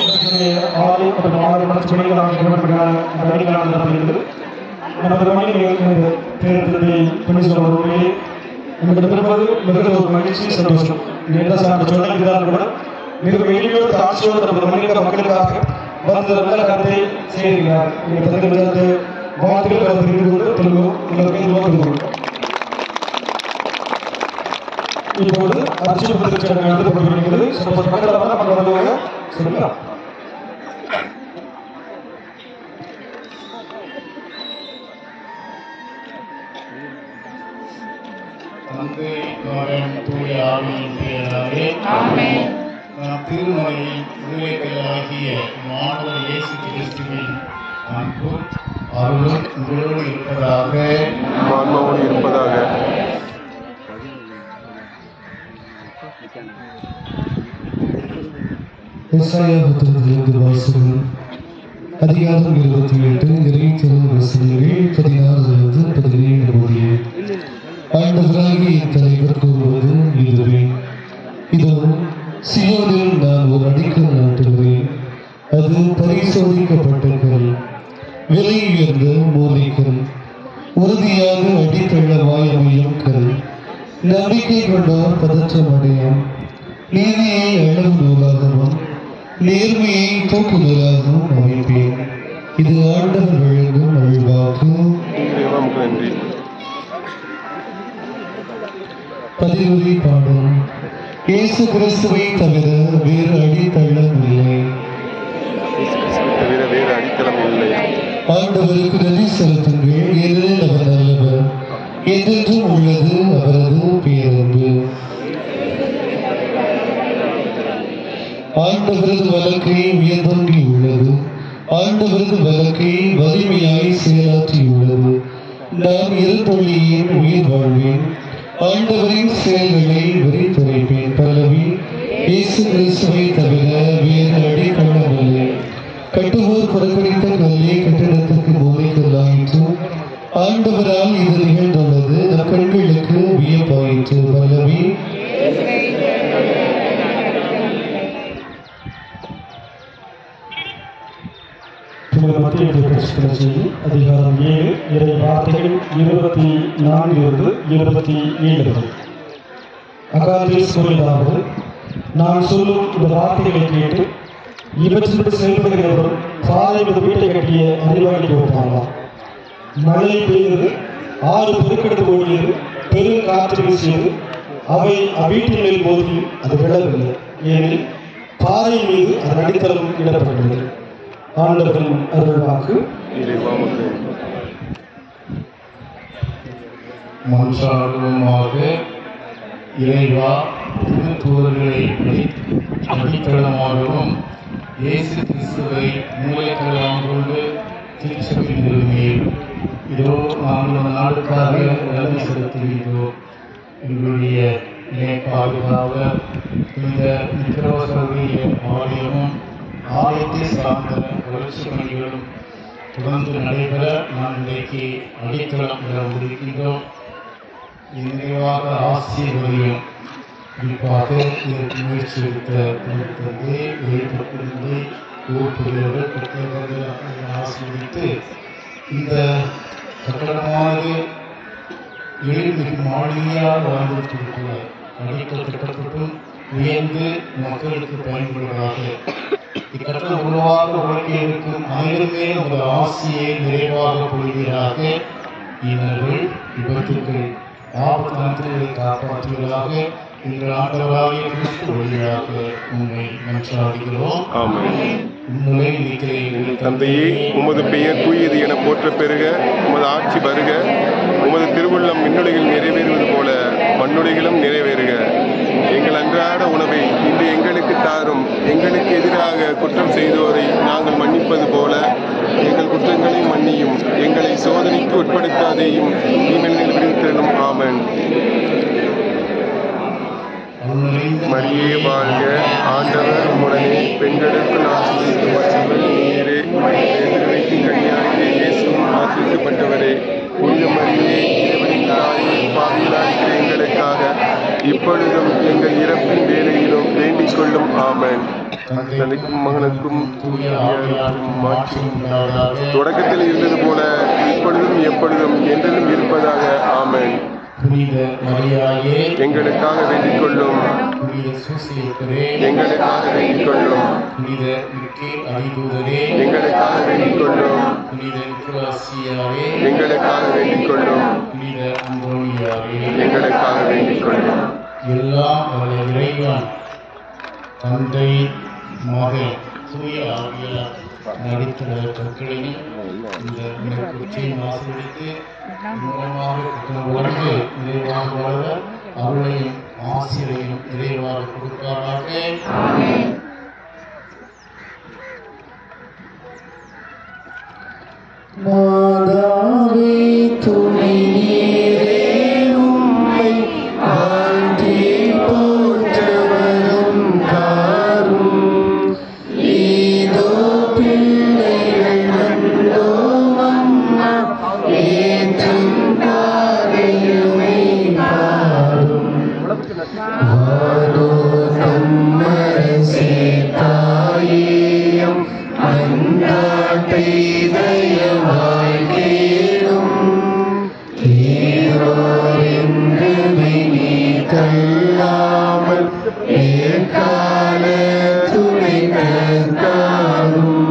இயேசுடைய ஆறு மற்றும் ஆறு பத்து மணிகளாக கிளம்பப்படுகிறான அந்த அடிகளாக நடத்துகிறது நமது மணிகள் தேர்தலை கொண்டு செல்ல வருவதே நமக்கு பெறுவது மிகுந்த ஒரு மகிழ்ச்சி சந்தோஷம் இது என்ன சார் சொல்லியிருந்தாலும் கூட மிக எளிமையோடு தாட்சியோடு நமது மனித மக்களுக்காக வந்து நல்ல கருத்தை செய்கிறார் இந்த பதினெட்டு வாழ்த்துக்கள் அதை தெரிந்து கொண்டு தெலுங்கு உங்களுக்கு நோக்கம் கொள்கிறோம் இப்போது அர்ச்சனை சடங்கு நடந்து கொண்டிருக்கிறது சப்போஸ் பக்கத்தில் வர பக்கம் வருவாங்க சரிங்களா தந்தை மகன் தூய ஆவியின் பெயராலே நாம் திருமலை ஊழியர்களாகிய மாணவர் இயேசு கிறிஸ்துவின் அன்பும் அருளும் உங்களோடு இருப்பதாக ஆன்மாவோடு இருப்பதாக இஸ்ராயல் புத்தகத்திலிருந்து வாசகம் அதிகாரம் இருபத்தி எட்டு இறைத்திரு வசனங்கள் பதினாறிலிருந்து பதினேழு முடிய ஆண்டவராகிய என் தலைவர் கூறுவது இதுவே இதோ சியோனில் நான் ஒரு அடிக்கல் நாட்டுகிறேன் அது பரிசோதிக்கப்பட்ட கல் விலை உயர்ந்த மூலிக்கல் உறுதியாக அடித்தளமாய் அமையும் கல் நம்பிக்கை கொண்டோர் பதற்றம் அடையும் நீதியை அளவு நூலாகவும் நேர்மையை தூக்கு நூலாகவும் அமைப்பேன் இது ஆண்டவர் வழங்கும் அருள்வாக்கு இறைவனுக்கு நன்றி பதிவுரை பாடும் இயேசு கிறிஸ்துவை தவிர வேறு அடித்தளம் இல்லை தவிர வேறு அடித்தளம் இல்லை ஆண்டவருக்கு நன்றி செலுத்துங்கள் ஏனெனில் அவர் நல்லவர் என்றென்றும் உள்ளது அவரது பேரன்பு ஆண்டவரது வழக்கை உயர்ந்தோங்கி உள்ளது ஆண்டவரது வழக்கை வலிமையாய் செயலாற்றியுள்ளது நான் இருப்பொழியின் உயிர் வாழ்வேன் ஆண்டவரின் செயல்களை விரித்துரைப்பேன் பல்லவி இயேசு கிறிஸ்துவை தவிர வேறு அடிக்கொள்ளவில்லை கட்டுவோர் புறக்கணித்த கல்லே கட்டிடத்திற்கு மூலைக்கல்லாயிற்று ஆண்டவரால் இது நிகழ்ந்துள்ளது நம் கண்களுக்கு வியப்பாயிற்று பல்லவி புனித மத்திய பிரச்சனை செய்தி அதிகாரம் ஏழு இறை வார்த்தைகள் இருபத்தி நான்கிலிருந்து இருபத்தி ஏழு வரை அகாலத்தில் கூறியதாவது நான் சொல்லும் இந்த வார்த்தைகளை கேட்டு இவற்றிற்கு செயல்படுகிறவரும் பாறை மீது வீட்டை கட்டிய அறிவாளிக்கு ஒப்பாங்களாம் மழை பெய்தது ஆறு பெருக்கெடுத்து ஓடியது பெரும் காற்று வீசியது அவை அவ்வீட்டின் மேல் மோதி அது விழவில்லை ஏனெனில் பாறை மீது அதன் அடித்தளம் இடப்பட்டுள்ளது ஆண்டவரின் அருள்வாக்கு இறைவாமுக்கு மன்றாடுவோமாக இறைவா திருத்தூதர்களை அடித்தளமாகவும் இயேசு கிறிஸ்துவை மூளைக்கல்லாம் கொண்டு திருச்சபை நிறுவினீர் இதோ நாங்கள் நாளுக்காக நன்மை செலுத்துகின்றோம் எங்களுடைய இணை பாதுகாவலர் இந்த நிக்கரோசருடைய ஆலயமும் ஆலயத்தை சார்ந்த வளர்ச்சி பணிகளும் தொடர்ந்து நடைபெற நாம் இன்றைக்கு அடித்தளம் பெற முடிக்கின்றோம் நிறைவாக ஆசீர்வதியும் குறிப்பாக இதற்கு முயற்சி எடுத்த தந்தை வெளிப்பட்டிருந்து ஊர்ப்புகிறவர்கள் புத்தகங்கள் ஆசீர்வதித்து இந்த கட்டடமானது எழில்மிகு மாளிகையாக வாழ்ந்திருக்கின்ற அடிக்கல் கட்டப்பட்டும் உயர்ந்து மக்களுக்கு பயன்படுவதாக இக்கட்டணம் உருவாக உலகே இருக்கும் அனைவருமே உங்கள் ஆசியை நிறைவாக பொழுகிறாக இன்னர்கள் விபத்துக்கள் ஆபத்து நன்றிகளை காப்பாற்றுவதாக எங்கள் ஆண்டவராகிய கிறிஸ்து வழியாக உண்மை மன்றாடுகிறோம் ஆமென் உண்மை இருக்கிறேன் எங்கள் தந்தையே உமது பெயர் தூயது என போற்ற பெருக உமது ஆட்சி வருக உமது திருவுள்ளம் விண்ணுலகில் நிறைவேறுவது போல மண்ணுலகிலும் நிறைவேறுக எங்கள் அன்றாட உணவை இன்று எங்களுக்கு தாரும் எங்களுக்கு எதிராக குற்றம் செய்தோரை நாங்கள் மன்னிப்பது போல எங்கள் குற்றங்களை மன்னியும் எங்களை சோதனைக்கு உட்படுத்தாதேயும் தீமையில் விடுவித்திரணும் ஆமென் மரியே வாழ்க ஆண்டவர் உடனே பெண்களுக்கு ஆசிரியப்பட்டவர் நீரே திருவைக்கு கன்னியாகிய இயேசுவும் ஆசிரியப்பட்டவரே புனித மரியே இறைவனின் தாயே பாவிகளாகிய எங்களுக்காக இப்பொழுதும் எங்கள் இறப்பின் வேலையிலும் வேண்டிக் கொள்ளும் ஆமென் தந்தைக்கும் மகனுக்கும் தூய ஆவியாருக்கும் மாற்றி உண்டாவதாக தொடக்கத்தில் இருந்தது போல இப்பொழுதும் எப்பொழுதும் என்றென்றும் இருப்பதாக ஆமென் புனித மரியாயே எங்களுக்காக வேண்டிக் கொள்ளும் புனித சூசியப்பரே எங்களுக்காக வேண்டிக் கொள்ளும் புனித இருக்கே அதிதூதரே எங்களுக்காக வேண்டிக் கொள்ளும் புனித நிக்கோலாசியாரே எங்களுக்காக வேண்டிக் கொள்ளும் புனித அந்தோனியாரே எங்களுக்காக வேண்டிக் கொள்ளும் எல்லாம் வல்ல இறைவன் தந்தை மகன் தூய ஆவியார் நடித்துள்ள கற்களையும் இந்த குச்சியும் ஆசிரியத்து மூலமாக குற்றங்களுக்கு நிறைவாக வளர அருளையும் ஆசிரியையும் நிறைவாக கொடுப்பாராக மாதாவே துணை நீரே உம்மை வாழ்த்தி போற்றவரும் காரும் இதோ பிள்ளைகள் வந்தோம் அம்மா ஏற்றும் பாதையுமை பாரும் வானோ நம்மரசே தாயேயம் அந்தாட்டை தயவாய் கேளும் ஈரோரென்றுமை நீ தள்ளாமல் ஏற்கால துணை நற்காலும்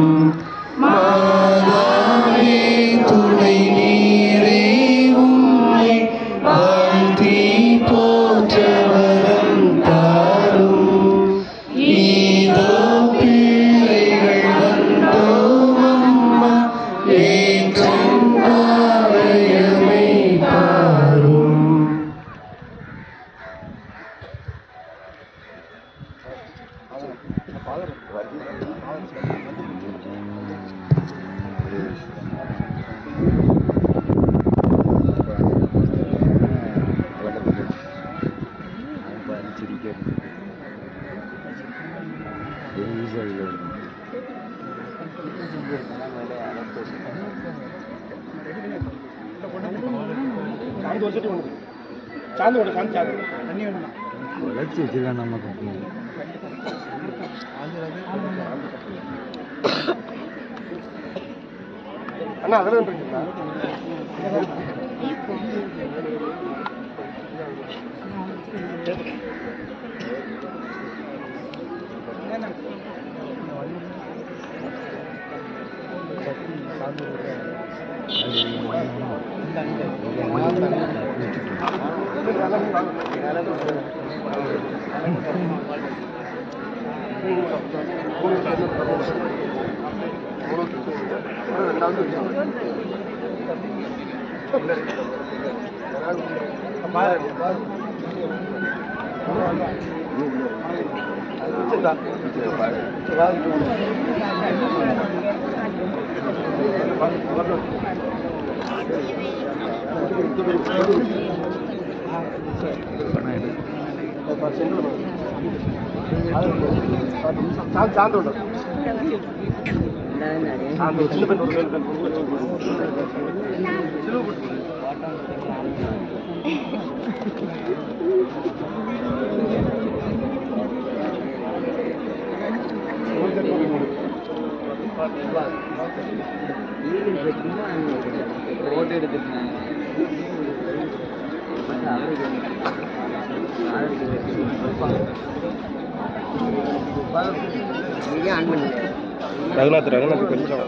மாதாவே துணை நீரே உம்மை வாழ்த்தி போற்றவரம் தாரும் இதோ பிள்ளைகள் வந்தோம் அம்மா ஏற்றும் பாவையமை பாரும் ரகுநாத் ரகுநாத் கொஞ்சம்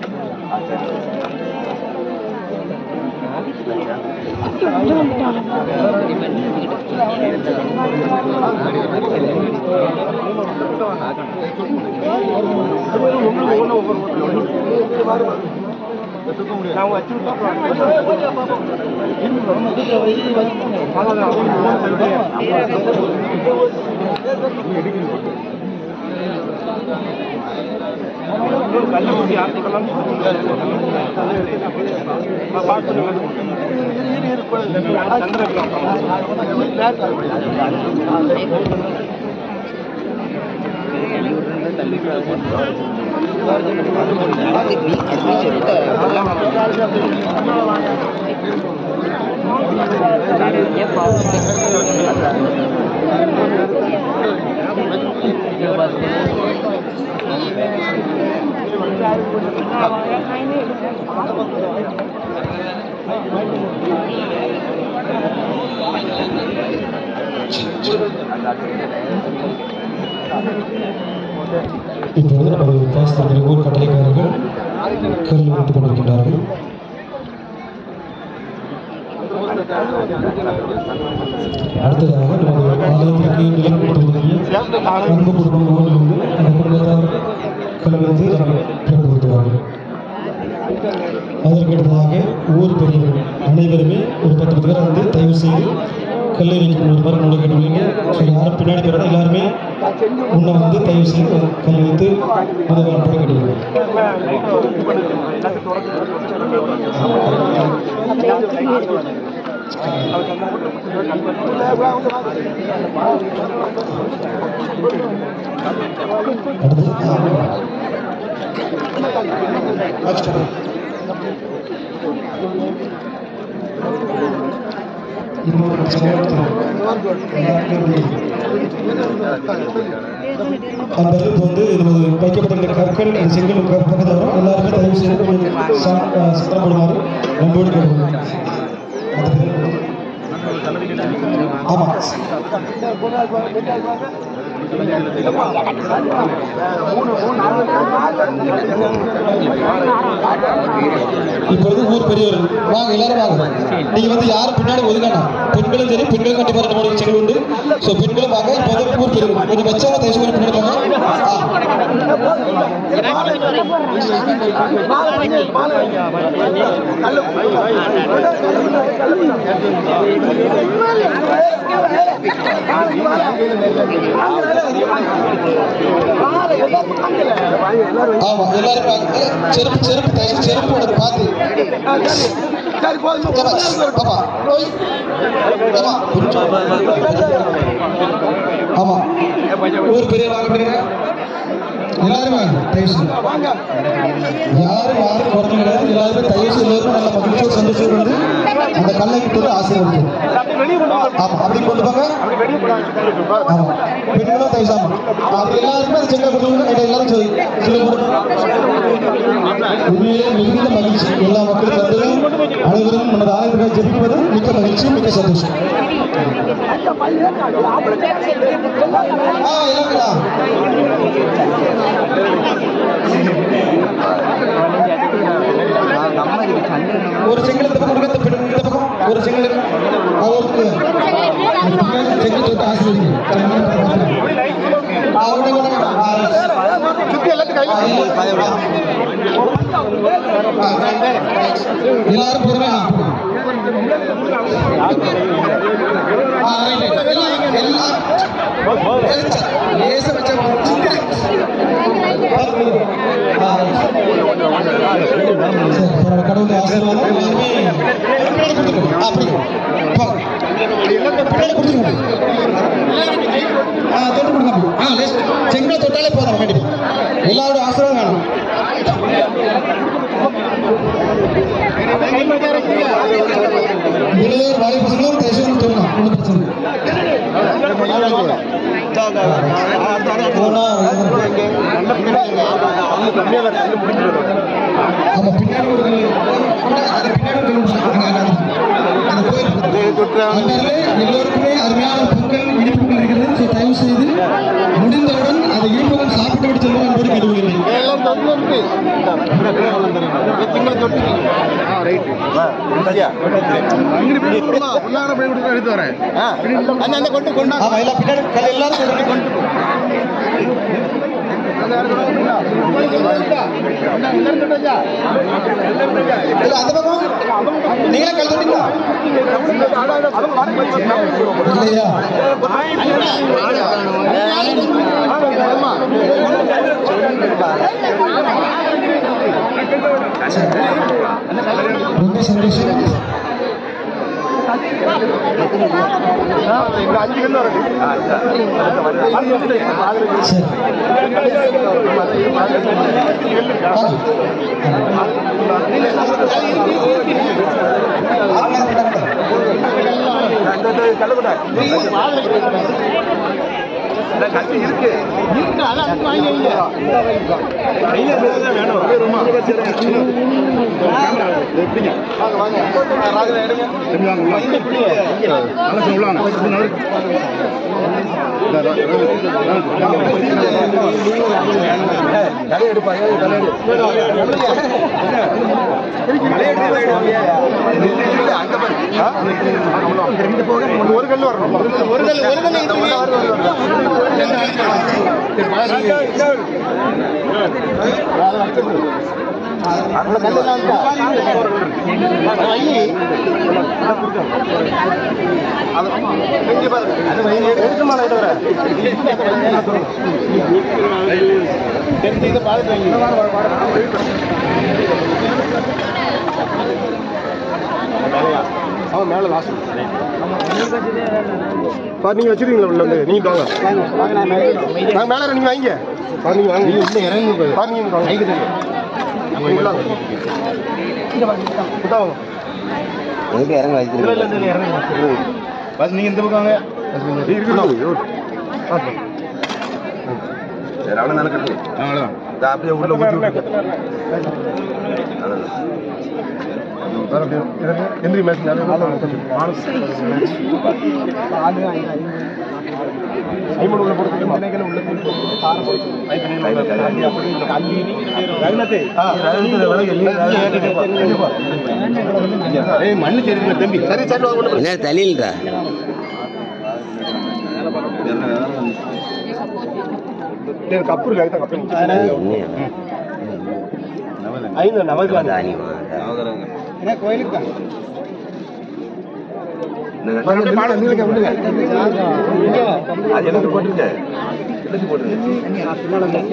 இப்பொழுது நமது பாஸ்தர்கள் ஊர் கட்டளைக்காரர்கள் கருள் வைத்துக் கொண்டிருக்கின்றார்கள் அடுத்ததாக நமது ஆலயத்திற்கு நிலம் கொடுத்துள்ள அன்பு குடும்பம் ஊரிலிருந்து அந்த குடும்பத்தார் கல்வித்து பயன்படுத்துவார்கள் அதற்கடுத்ததாக ஊர் பெரியவர்கள் அனைவருமே ஒரு பத்து பேர் வந்து தயவு செய்து கல்லூரிக்கு ஒரு பேர் நோட கேட்டுள்ளீங்க ஸோ யாரும் பின்னாடி போகிறதா எல்லாருமே முன்ன வந்து தயவு செய்து கல் வைத்து உதவி அனுப்ப கேட்டுள்ளீங்க அடுத்து இன்னொரு சமூகத்தில் அந்த அளவுக்கு வந்து நமது வைக்கப்பட்டுள்ள கற்கள் அந்த செங்கல் பக்கத்தில் வரும் எல்லாருமே தயவு செய்து கொஞ்சம் சா- அஹ் சிரமப்படுமாறு நம்போடு கேட்கணும் ஆமாம் இப்பொழுது ஊர் பெரியவர்கள் வாங்க எல்லாரும் வாங்க நீங்க வந்து யாரும் பின்னாடி ஒதுங்கண்ணா பெண்களும் சரி பெண்களும் கண்டிப்பா ரெண்டு மூணு செலவு உண்டு ஸோ பெண்களும் வாங்க இப்போ வந்து ஊர் பெரியவர்கள் கொஞ்சம் வச்சவங்க தயவு செய்து பின்னாடி வாங்க ஆ. ஆமா எல்லாரும் வாங்க. செருப்பு செருப்பு தயவு செய்து செருப்பு உனக்கு பார்த்து ஆமா ஓய். ஆமா ஆமா ஊர் பெரிய வாங்க பெரிய எல்லாரும் வாங்க தயவு செய்து யாரும் யாரும் குறைஞ்சு கிடையாது எல்லாருமே தயவு செய்து எல்லாருமே நல்ல மகிழ்ச்சியோடு சந்தோஷம் வந்து அந்த கல்லை கொண்டு ஆசீர்வதிக்கும் ஆமா அப்படி கொண்டு போங்க ஆமா பெண்களும் தயவு செய்து ஆமா. அப்படி எல்லாருமே அந்த செங்கல் கொடுத்து கேட்ட எல்லாரும் சொல்லி சொல்லி உண்மையிலே மிகுந்த மகிழ்ச்சி எல்லா மக்களும் வந்ததும் அனைவரும் நமது ஆலயத்துக்காக ஜெபிப்பது மிக்க மகிழ்ச்சி மிக்க சந்தோஷம் ஆ இல்லைங்களா ஒரு செங்கல் இந்த பக்கம் கொடுங்க, இந்த பக்கம் இந்த பக்கம் ஒரு செங்கல் அவருக்கு செங்கல் தொட்டு ஆசீர்வதிங்க அவங்க சுத்தி எல்லாத்துக்கும் எல்லாரும் பொறுமையா ஆ, right, right. எல்லாம், எல்லாம். லேசா வச்சா போதும். ஆ, right. சரி, பரவாயில்ல. கடவுளுடைய ஆசீர்வாதம் எல்லாருமே பின்னாடி கொடுத்துருங்க. ஆ, அப்படி. போங்க. பின்னாடி கொடுத்துருங்க. ஆ, தொட்டு கொடுங்க அப்படி. ஆ, லேஸ். செங்கல் தொட்டாலே போதும் கண்டிப்பா எல்லாரோட ஆசீர்வாதம் வேணும் இளையோர் வாலி பசங்களும் தயவுசெய்து சொல்லலாம் ஒன்றும் பிரச்சனை இல்லை. போனா ஆமா பின்னாடி ஒரு அது பின்னாடி ஒரு கிலோமீட்டர். அங்க, அங்க, அங்க. அந்த கோயில் அங்கேயே எல்லோருக்குமே அருமையான பொங்கல் இனிப்புகள் இருக்கிறது ஸோ தயவு செய்து முடிந்தவுடன் அதை இனிப்புகள் சாப்பிட்டு விட்டு செல்வோம் என்பது கேட்டுக்கொள்கிறேன் ஆமா எல்லாம் பின்னாடி கல் எல்லாரும் கொண்டு கொண்டு இல்ல அந்த பக்கம் நீங்களே கல் தொட்டீங்களா இல்லையா ரொம்ப சந்தோஷம் சரி ஒரு கல் வரணும் ஒரு கல் ஒரு கல் அவன் மேல லாஸ்ட் பார் நீங்க வச்சிருக்கீங்களா உள்ள வந்து நீங்க வாங்க நாங்க மேல நீங்க வாங்க பார் நீங்க வாங்க இல்ல இறங்கி பார் நீங்க வாங்க கைக்கு தெரியும் நம்ம உள்ள வாங்க. இதோ வாங்க. எதுக்கு இறங்க இல்ல, இல்ல, வச்சிருக்கீங்க இல்ல, இறங்குங்க. பஸ் நீங்க இந்த பக்கம் வாங்க இருக்கட்டும் பாருங்க. அவ்வளோ நடக்கட்டும் அவ்வளவுதான் இதை அப்படியே உள்ள ஊற்றி விட்டு வேற அப்படியே இறங்கு. எந்திரி மேட்ச் நிறைய ஐம்பது உள்ள போட்டு உள்ள மண்ணு தெரியுங்க தம்பி சரி சரி வாங்க, உள்ள என்ன தள்ளில்டா போடு. கப்பு இருக்கு அதுதான் கப்பு ஐந்து நமக்கு வாங்க என்ன கோயிலுக்கு தான் பாடம் நீங்க விடுங்க அது எனக்கு போட்டுருங்க எனக்கு போட்டுருங்க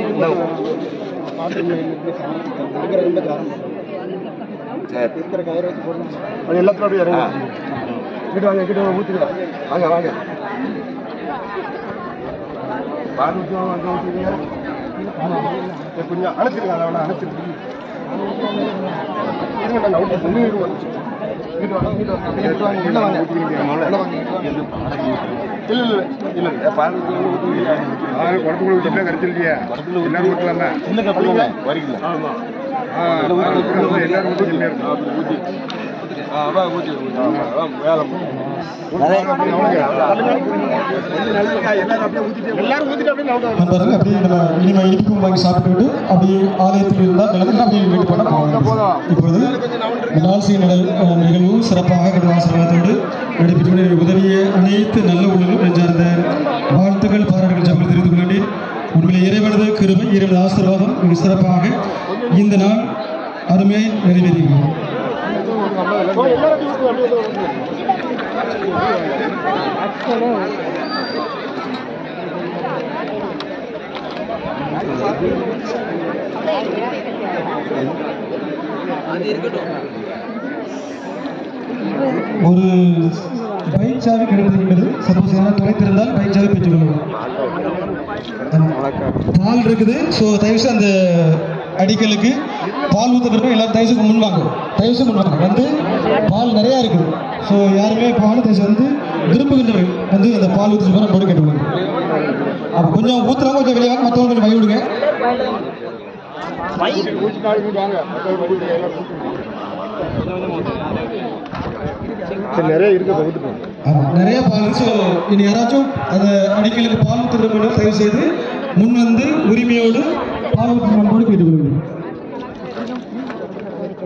சரி அது எல்லாத்தையும் அப்படியே இறங்க கிட்ட வாங்க கிட்ட வாங்க ஊத்துக்கலாம் வாங்க வாங்க பால் ஊற்றி வாங்க ஊற்றுவீங்க கொஞ்சம் அணைச்சிருங்க அதை வேணா அணைச்சிருங்க இருங்க நான் அவுட் பண்ணி இங்கிட்டு வாங்க இங்கிட்டு வாங்க இங்கிட்டு வாங்க உள்ள வாங்க உள்ள வாங்க இல்ல இல்ல இல்ல இல்ல பால் ஊற்றுவீங்க குடத்துக்குள்ள ஊற்றிட்டா கரைச்சிருக்கியா குடத்துல எல்லாரும் ஊற்றலாமா சின்ன கப்பலுங்க வரிக்கல ஆமா எல்லாரும் ஊற்றி ஊற்றி நண்பர்கள் அப்படியே நம்ம இனிமே இனிப்பும் வாங்கி சாப்பிட்டு அப்படியே ஆலயத்தில் இருந்தால் நிலத்தில் அப்படியே வீட்டு பண்ண போகலாம் இப்பொழுது நாள்சி நடல் அஹ், நிகழ்வு சிறப்பாக கடந்த ஆசீர்வாதத்தோடு நடைபெற்று உதவிய அனைத்து நல்ல உள்ளங்களும் நெஞ்சார்ந்த வாழ்த்துக்கள் பாராட்டுகள் ஜபங்கள் தெரிவித்துக் கொள்கிறேன் உண்மையிலே இறைவனது கிருபை இறைவனது ஆசீர்வாதம் மிக சிறப்பாக இந்த நாள் அருமையை நிறைவேறுகிறது ஒரு பைக் சாவி கிடைத்திருக்கிறது சப்போஸ் யாராவது தொலைத்திருந்தால் பைக் சாவி பெற்றுக்கொள்ளும் பால் இருக்குது ஸோ தயவுசு அந்த அடிக்கலுக்கு பால் ஊற்ற பிறகு எல்லாரும் தயவுசு முன்வாங்க தயவுசு முன்வாங்க வந்து பால் நிறையா இருக்குது ஸோ யாருமே பால் தயவுசு வந்து விரும்புகின்றவர்கள் வந்து அந்த பால் ஊற்றி போகிற போட்டு கேட்டுக்கொள்ளுங்க அப்போ கொஞ்சம் ஊற்றுறவங்க கொஞ்சம் வெளியே வாங்க மற்றவங்க கொஞ்சம் வழி விடுங்க சரி நிறைய இருக்கு அதை ஊத்துப்போம் ஆமா நிறைய பால் ஸோ இனி யாராச்சும் அந்த அடிக்கலுக்கு பால் ஊற்றுறவங்க தயவு செய்து முன் வந்து உரிமையோடு பாவத்தின் அன்போடு கேட்டுக்கொள்கிறேன்